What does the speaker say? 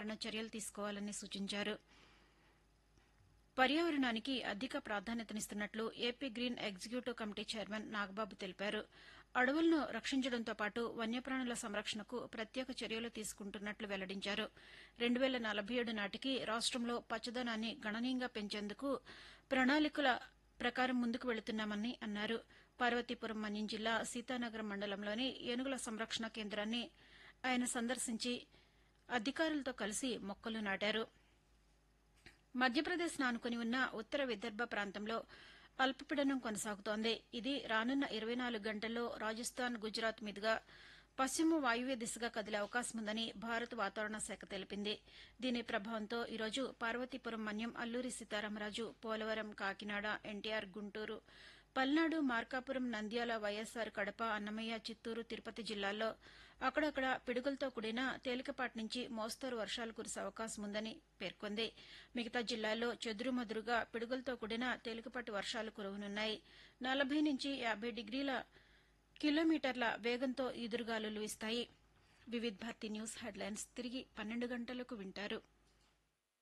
నివారణ చర్యలు తీసుకోవాలని సూచించారు పర్యావరణానికి అధిక ప్రాధాన్యతనిస్తున్నట్లు AP green executive committee chairman Nagababu తెలిపారు అడవులను రక్షించడంతో పాటు వన్యప్రాణుల సంరక్షణకు ప్రత్యేక చర్యలు తీసుకుంటున్నట్లు వెల్లడించారు రెండు వేల నలభై ఏడు నాటికి రాష్టంలో పచ్చదనాన్ని గణనీయంగా పెంచేందుకు ప్రణాళికల ప్రకారం ముందుకు వెళుతున్నామని అన్నారు పార్వతీపురం మన్యం జిల్లా సీతానగరం మండలంలోని ఏనుగుల సంరక్షణ కేంద్రాన్ని ఆయన సందర్శించి అధికారులతో కలిసి మొక్కలు నాటారు మధ్యప్రదేశ్ ఆనుకుని ఉన్న ఉత్తర విదర్భ ప్రాంతంలో అల్పపీడనం కొనసాగుతోంది ఇది రానున్న ఇరవై నాలుగు గంటల్లో రాజస్థాన్ గుజరాత్ మీదుగా పశ్చిమ వాయువ్య దిశగా కదిలే అవకాశం ఉందని భారత వాతావరణ శాఖ తెలిపింది దీని ప్రభావంతో ఈరోజు పార్వతీపురం మన్యం అల్లూరి సీతారామరాజు పోలవరం కాకినాడ ఎన్టీఆర్ గుంటూరు పల్నాడు మార్కాపురం నంద్యాల వైఎస్సార్ కడప అన్నమయ్య చిత్తూరు తిరుపతి జిల్లాల్లో అక్కడక్కడ పిడుగులతో కూడిన తేలికపాటి నుంచి మోస్తరు వర్షాలు కురిసే అవకాశం ఉందని పేర్కొంది మిగతా జిల్లాల్లో చెదురుమదురుగా పిడుగులతో కూడిన తేలికపాటి వర్షాలు కురవనున్నాయి నలభై నుంచి యాబై డిగ్రీల కిలోమీటర్ల వేగంతో ఈదురుగాలులు వీస్తాయి వివిధ్ భారతి న్యూస్ హెడ్లైన్స్ తిరిగి పన్నెండు గంటలకు వింటారు